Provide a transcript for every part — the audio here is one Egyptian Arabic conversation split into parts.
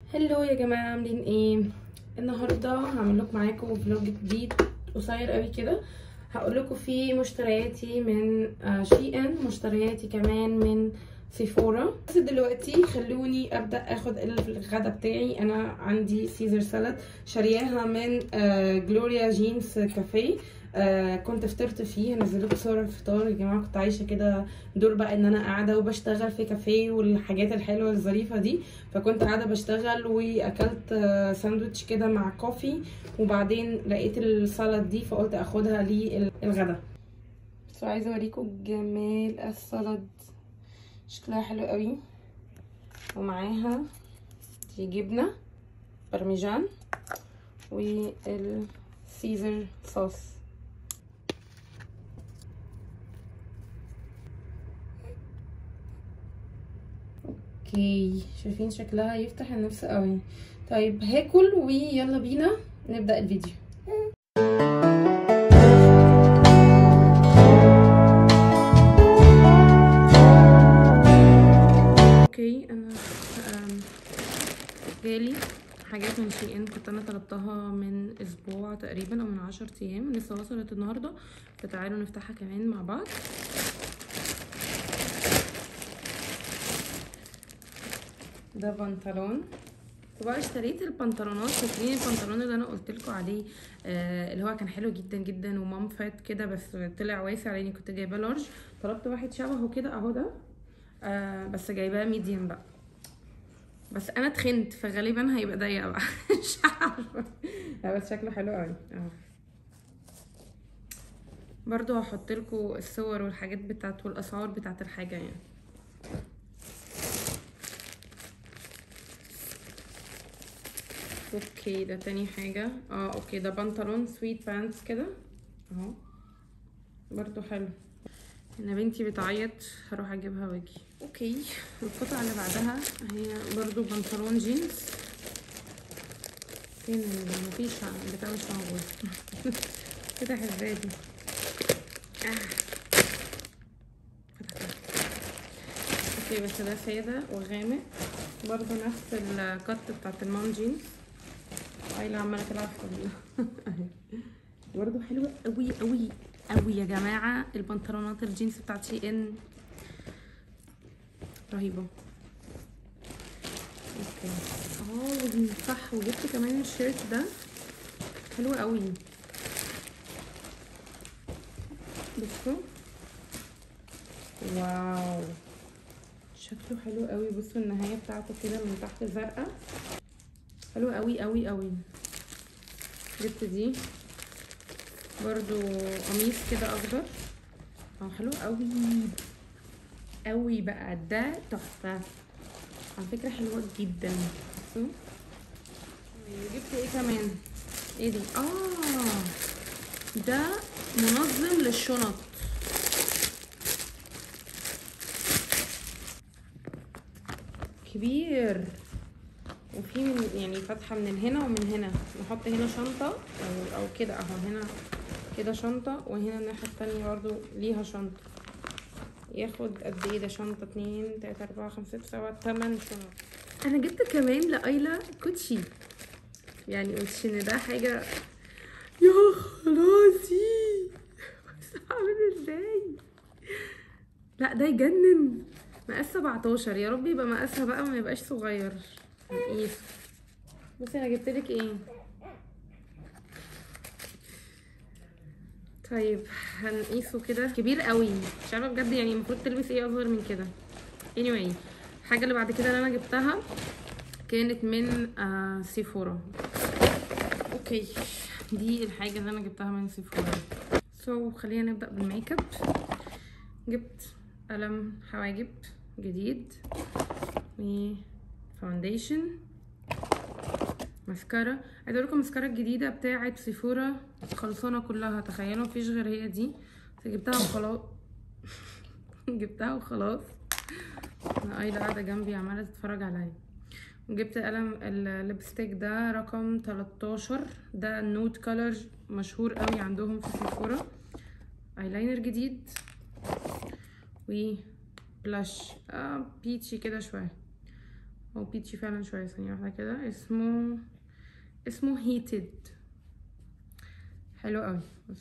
هلو يا جماعه عاملين ايه النهارده هعمل لكم معاكم فلوج جديد قصير قوي كده هقول لكم فيه مشترياتي من شي ان مشترياتي كمان من سيفورا بس دلوقتي خلوني ابدا اخد الغدا بتاعي انا عندي سيزر سالاد شارياها من جلوريا جينز كافيه آه كنت فطرت فيه هنزل لكم صور الفطار يا جماعه كنت عايشه كده دور بقى ان انا قاعده وبشتغل في كافيه والحاجات الحلوه الظريفه دي فكنت قاعده بشتغل واكلت آه ساندوتش كده مع كوفي وبعدين لقيت السلطه دي فقلت اخدها للغدا بس عايزه اوريكم جمال السلطه شكلها حلو قوي ومعاها دي جبنه برمجان والسيزر صوص اوكي شايفين شكلها يفتح النفس قوي طيب هاكل ويلا بينا نبدا الفيديو اوكي انا جالي حاجات من شي ان كنت انا طلبتها من اسبوع تقريبا او من عشر ايام لسه وصلت النهارده فتعالوا نفتحها كمان مع بعض ده بنطلون وبقى اشتريت البنطلونات فاكرين البنطلون اللي انا قلت لكم عليه آه اللي هو كان حلو جدا جدا ومنفت كده بس طلع واسع لاني كنت جايباه لارج طلبت واحد شبهه كده اهو ده آه بس جايباه ميديم بقى بس انا تخنت فغالبا هيبقى ضيق بقى مش عارفه لا بس شكله حلو قوي اهو برضو هحط لكم الصور والحاجات بتاعت والاسعار بتاعت الحاجه يعني اوكي ده تاني حاجة اه اوكي ده بنطلون سويت بانتس كده اهو برضو حلو انا بنتي بتعيط هروح اجيبها واجي اوكي القطعة اللي بعدها هي برضو بنطلون جينز فين مفيش البتاع مش موجود فتح ازاي دي آه. اوكي بس ده سادة وغامق برضو نفس الكت بتاعت المام جينز ايلا عماله تلعب في برضه حلوه قوي قوي قوي يا جماعه البنطلونات الجينز بتاعت شي ان رهيبه اوكي اه صح وجبت كمان الشيرت ده حلو قوي بصوا واو شكله حلو قوي بصوا النهايه بتاعته كده من تحت زرقاء حلو قوي قوي قوي جبت دي برضو قميص كده اخضر اه حلو قوي قوي بقى ده تحفه على فكره حلوه جدا بصوا جبت ايه كمان ايه دي اه ده منظم للشنط كبير وفي من يعني فتحه من هنا ومن هنا نحط هنا شنطه او, أو كده اهو هنا كده شنطه وهنا الناحيه التانية برضو ليها شنطه ياخد قد ايه ده شنطه اتنين تلاته اربعه خمسه سته سبعه تمن شنط انا جبت كمان لايلا كوتشي يعني مش ان ده حاجه يا خلاصي بس هعمل ازاي لا ده يجنن مقاس 17 يا رب يبقى مقاسها بقى ما يبقاش صغير نقيس بصي انا جبت لك ايه طيب هنقيسه كده كبير قوي مش عارفه بجد يعني المفروض تلبس ايه اصغر من كده anyway الحاجه اللي بعد كده اللي انا جبتها كانت من آه سيفورا اوكي دي الحاجه اللي انا جبتها من سيفورا سو so, خلينا نبدا بالميك اب جبت قلم حواجب جديد و فاونديشن ماسكارا عايزه اقول لكم الماسكارا الجديده بتاعه سيفورا خلصانه كلها تخيلوا مفيش غير هي دي بس جبتها وخلاص جبتها وخلاص ايلا قاعده جنبي عماله تتفرج عليا وجبت قلم الليبستيك ده رقم 13 ده نوت كولر مشهور قوي عندهم في سيفورا ايلاينر جديد و بلاش آه بيتشي كده شويه هو بيتشي فعلا شويه ثانيه واحده كده اسمه اسمه هيتد حلو قوي بس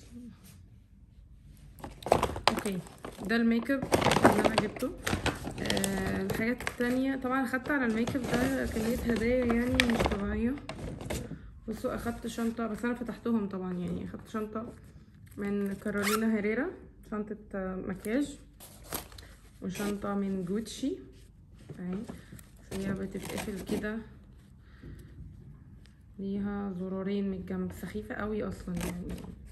اوكي ده الميك اب اللي انا جبته آه الحاجات التانية طبعا اخدت على الميك اب ده كمية هدايا يعني مش طبيعية بصوا اخدت شنطة بس انا فتحتهم طبعا يعني اخدت شنطة من كارولينا هيريرا شنطة آه، مكياج وشنطة من جوتشي اهي هي بتتقفل كده ليها زرارين من الجنب سخيفة قوي اصلا يعني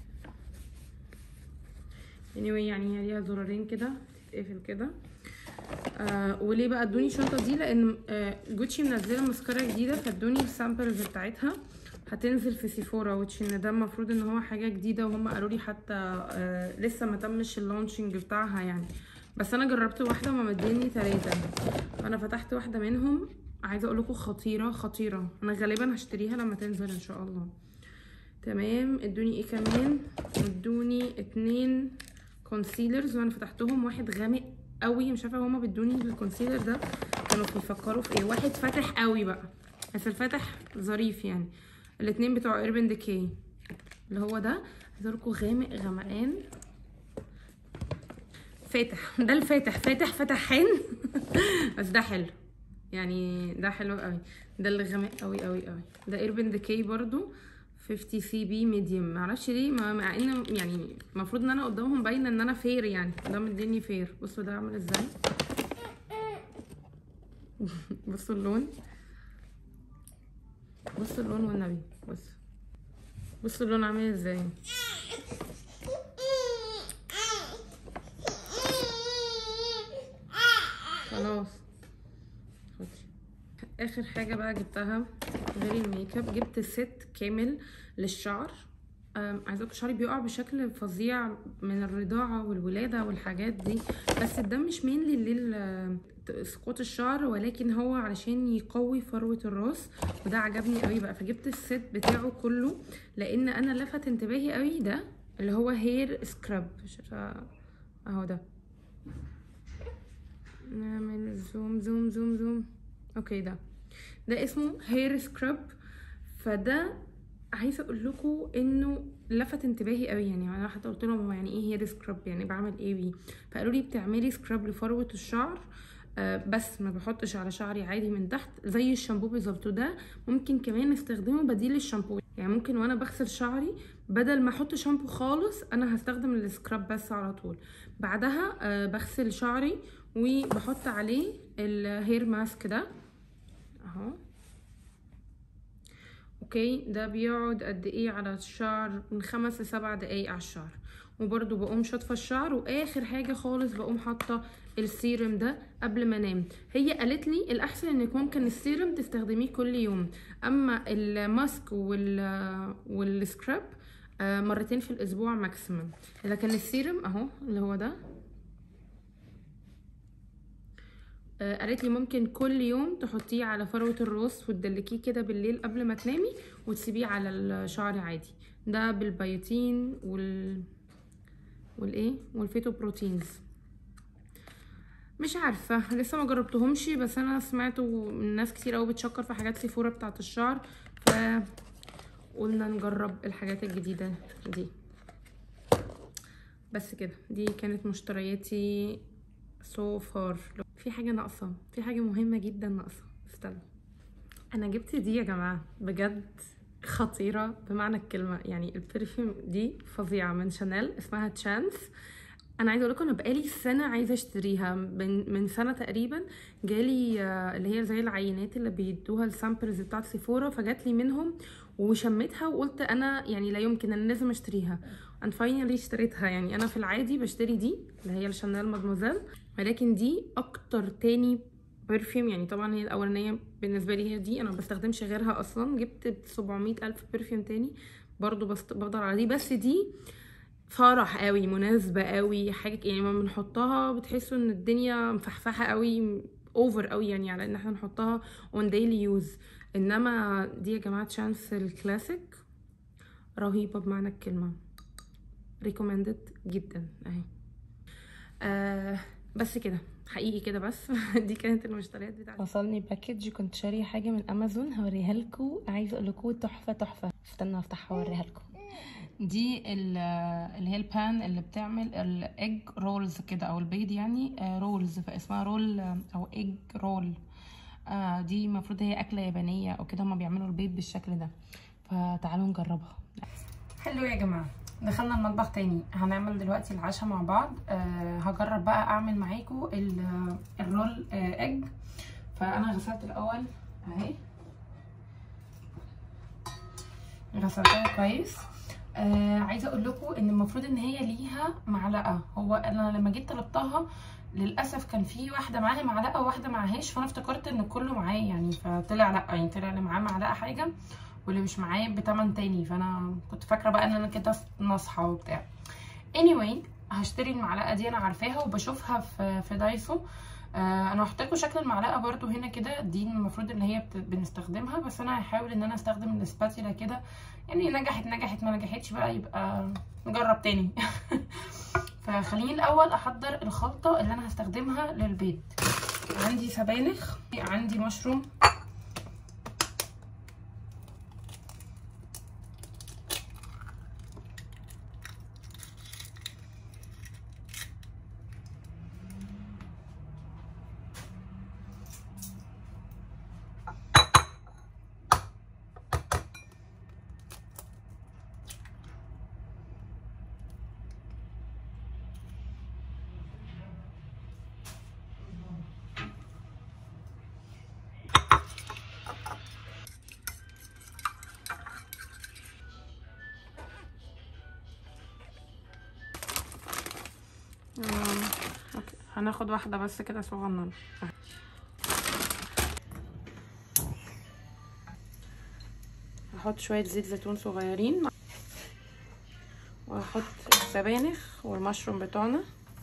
anyway يعني هي ليها زرارين كده تتقفل كده آه وليه بقى ادوني الشنطه دي لان آه جوتشي منزله ماسكارا جديده فادوني السامبلز بتاعتها هتنزل في سيفورا وتش ان ده المفروض ان هو حاجه جديده وهم قالوا لي حتى آه لسه ما تمش اللانشنج بتاعها يعني بس انا جربت واحده وما مديني ثلاثه فانا فتحت واحده منهم عايزه اقول لكم خطيره خطيره انا غالبا هشتريها لما تنزل ان شاء الله تمام ادوني ايه كمان ادوني اتنين كونسيلرز وانا فتحتهم واحد غامق قوي مش عارفه هما بيدوني الكونسيلر ده كانوا بيفكروا في ايه واحد فاتح قوي بقى بس الفاتح ظريف يعني الاتنين بتوع ايربن ديكي اللي هو ده عايزه لكم غامق غمقان فاتح ده الفاتح فاتح فتحان بس ده حلو يعني ده حلو قوي ده اللي غامق قوي قوي قوي ده ايربن ديكي برضو 50 سي بي ميديوم معرفش ليه ما- مع ان يعني المفروض ان انا قدامهم باينه ان انا فير يعني ده مديني فير بصوا ده عامل ازاي بصوا اللون بصوا اللون والنبي بصوا بصوا اللون عامل ازاي خلاص خدي. اخر حاجه بقى جبتها غير الميك اب جبت ست كامل للشعر أم، عايزه اقول شعري بيقع بشكل فظيع من الرضاعه والولاده والحاجات دي بس ده مش مين لل سقوط الشعر ولكن هو علشان يقوي فروه الراس وده عجبني قوي بقى فجبت الست بتاعه كله لان انا لفت انتباهي قوي ده اللي هو هير سكراب اهو ده نعمل زوم زوم زوم زوم اوكي ده ده اسمه هير سكراب فده عايزه اقول لكم انه لفت انتباهي قوي يعني انا حتى قلت لهم هو يعني ايه هير سكراب يعني بعمل ايه بيه فقالوا لي بتعملي سكراب لفروه الشعر آه بس ما بحطش على شعري عادي من تحت زي الشامبو بالظبط وده ممكن كمان استخدمه بديل الشامبو يعني ممكن وانا بغسل شعري بدل ما احط شامبو خالص انا هستخدم السكراب بس على طول بعدها آه بغسل شعري وبحط عليه الهير ماسك ده اهو اوكي ده بيقعد قد ايه على الشعر من خمس لسبع دقايق على الشعر وبرده بقوم شاطفه الشعر واخر حاجه خالص بقوم حاطه السيرم ده قبل ما انام هي قالت لي الاحسن انك ممكن السيرم تستخدميه كل يوم اما الماسك وال والسكراب آه، مرتين في الاسبوع ماكسيمم لكن السيرم اهو اللي هو ده آه، قالت لي ممكن كل يوم تحطيه على فروة الراس وتدلكيه كده بالليل قبل ما تنامي وتسيبيه على الشعر عادي ده بالبيوتين وال والايه والفيتو بروتينز مش عارفه لسه ما جربتهمش بس انا سمعته من ناس كتير قوي بتشكر في حاجات سيفورا بتاعه الشعر ف قلنا نجرب الحاجات الجديده دي بس كده دي كانت مشترياتي سو so فار في حاجه ناقصه في حاجه مهمه جدا ناقصه استنى انا جبت دي يا جماعه بجد خطيره بمعنى الكلمه يعني البرفيوم دي فظيعه من شانيل اسمها تشانس انا عايزه اقول لكم انا بقالي سنه عايزه اشتريها من من سنه تقريبا جالي آه، اللي هي زي العينات اللي بيدوها السامبلز بتاعت سيفورا فجات لي منهم وشميتها وقلت انا يعني لا يمكن انا لازم اشتريها انا فاينلي اشتريتها يعني انا في العادي بشتري دي اللي هي الشانيل مادموزيل ولكن دي اكتر تاني برفيوم يعني طبعا هي الاولانيه بالنسبه لي هي دي انا ما بستخدمش غيرها اصلا جبت 700 الف برفيوم تاني برضو بست... بفضل على دي بس دي فرح قوي مناسبه قوي حاجه يعني لما بنحطها بتحسوا ان الدنيا مفحفحه قوي اوفر قوي يعني على ان احنا نحطها اون ديلي يوز انما دي يا جماعه شانس الكلاسيك رهيبه بمعنى الكلمه ريكومندد جدا اهي آه بس كده حقيقي كده بس دي كانت المشتريات بتاعتي وصلني باكج كنت شاريه حاجه من امازون هوريها لكم عايزه اقول لكم تحفه تحفه استنى افتحها واوريها لكم دي ال- اللي هي البان اللي بتعمل الايج رولز كده او البيض يعني آه، رولز فاسمها رول آه، او ايج رول آه دي المفروض هي اكله يابانيه او كده هما بيعملوا البيض بالشكل ده فتعالوا نجربها حلو يا جماعه دخلنا المطبخ تاني هنعمل دلوقتي العشاء مع بعض آه هجرب بقى اعمل معاكم ال- الرول آه ايج فانا غسلت الاول اهي غسلتها كويس آه عايزه اقول لكم ان المفروض ان هي ليها معلقه هو انا لما جيت طلبتها للاسف كان في واحده معاها معلقه وواحده معاهاش فانا افتكرت ان كله معاه يعني فطلع لا يعني طلع اللي معاه معلقه حاجه واللي مش معاه بتمن تاني فانا كنت فاكره بقى ان انا كده ناصحه وبتاع anyway هشتري المعلقه دي انا عارفاها وبشوفها في في دايسو آه انا هحط لكم شكل المعلقه برضو هنا كده دي المفروض اللي هي بت- بنستخدمها بس انا هحاول ان انا استخدم السباتيلا كده يعني نجحت نجحت ما نجحتش بقى يبقى نجرب تاني فخليني الاول احضر الخلطه اللي انا هستخدمها للبيض عندي سبانخ عندي مشروم هناخد واحدة بس كده صغننة هحط شوية زيت زيتون صغيرين وهحط السبانخ والمشروم بتوعنا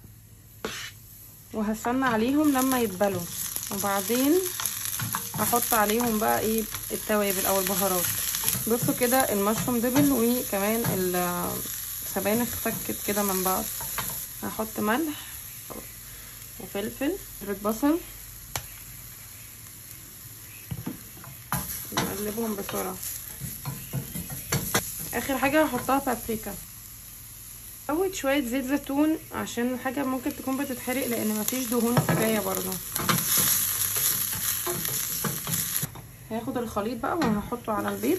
وهستنى عليهم لما يتبلوا وبعدين هحط عليهم بقى ايه التوابل او البهارات بصوا كده المشروم دبل وكمان السبانخ فكت كده من بعض هحط ملح وفلفل شوية بصل نقلبهم بسرعة اخر حاجة هحطها بابريكا زود شوية زيت زيتون عشان الحاجة ممكن تكون بتتحرق لان مفيش دهون كفاية برضه هاخد الخليط بقى وهحطه على البيض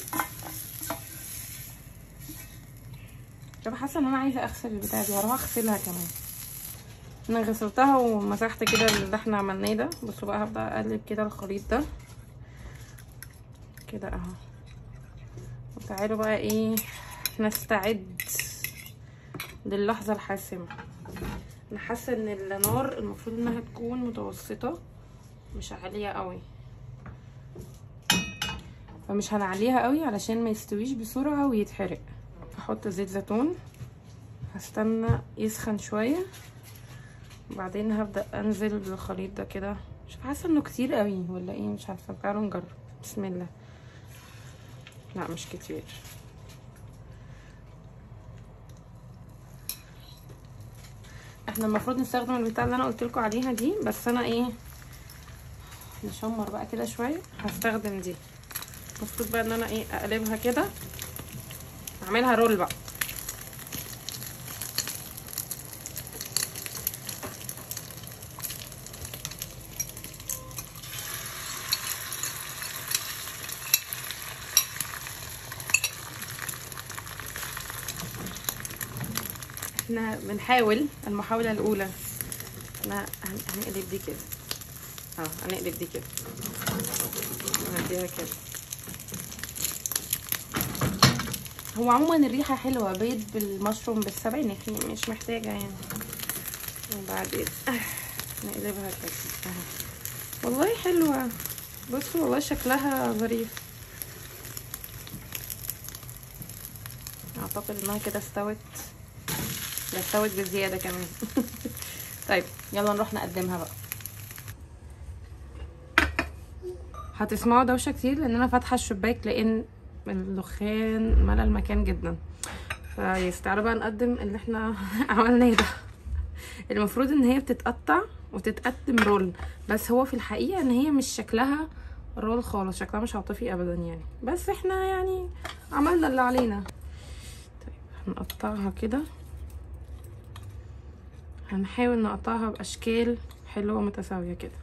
طب حاسه ان انا عايزه اغسل البتاع دي هروح اغسلها كمان انا غسلتها ومسحت كده اللي احنا عملناه ده بصوا بقى هبدا اقلب كده الخليط ده كده اهو وتعالوا بقى ايه نستعد للحظه الحاسمه انا حاسه ان النار المفروض انها تكون متوسطه مش عاليه قوي فمش هنعليها قوي علشان ما يستويش بسرعه ويتحرق هحط زيت زيتون هستنى يسخن شويه وبعدين هبدا انزل بالخليط ده كده مش حاسه انه كتير قوي ولا ايه مش عارفه تعالوا نجرب بسم الله لا مش كتير احنا المفروض نستخدم البتاع اللي انا قلت لكم عليها دي بس انا ايه نشمر بقى كده شويه هستخدم دي المفروض بقى ان انا ايه اقلبها كده اعملها رول بقى احنا بنحاول المحاولة الأولى احنا هنقلب دي كده اه هنقلب دي كده نديها كده هو عموما الريحة حلوة بيض بالمشروم بالسبانخ مش محتاجة يعني وبعدين نقلبها كده اهي والله حلوة بصوا والله شكلها ظريف اعتقد انها كده استوت ده استوت بزيادة كمان طيب يلا نروح نقدمها بقى هتسمعوا دوشة كتير لان انا فاتحة الشباك لان الدخان ملى المكان جدا فيستعروا بقى نقدم اللي احنا عملناه ده المفروض ان هي بتتقطع وتتقدم رول بس هو في الحقيقه ان هي مش شكلها رول خالص شكلها مش عاطفي ابدا يعني بس احنا يعني عملنا اللي علينا طيب هنقطعها كده هنحاول نقطعها باشكال حلوه متساويه كده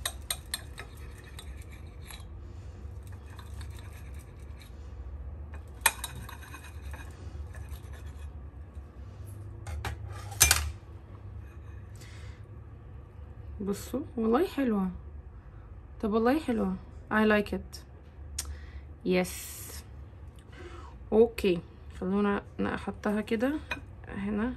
بصوا والله حلوة طب والله حلوة I like it yes اوكي خلونا نحطها كده هنا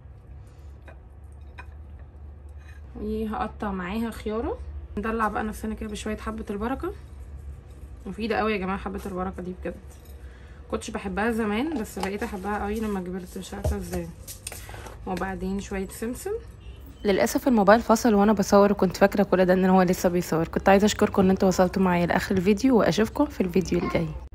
وهقطع معاها خيارة ندلع بقى نفسنا كده بشوية حبة البركة مفيدة قوي يا جماعة حبة البركة دي بجد كنتش بحبها زمان بس بقيت احبها قوي لما كبرت مش عارفة ازاي وبعدين شوية سمسم للاسف الموبايل فصل وانا بصور وكنت فاكره كل ده ان هو لسه بيصور كنت عايزه اشكركم ان انتوا وصلتوا معايا لاخر الفيديو واشوفكم في الفيديو الجاي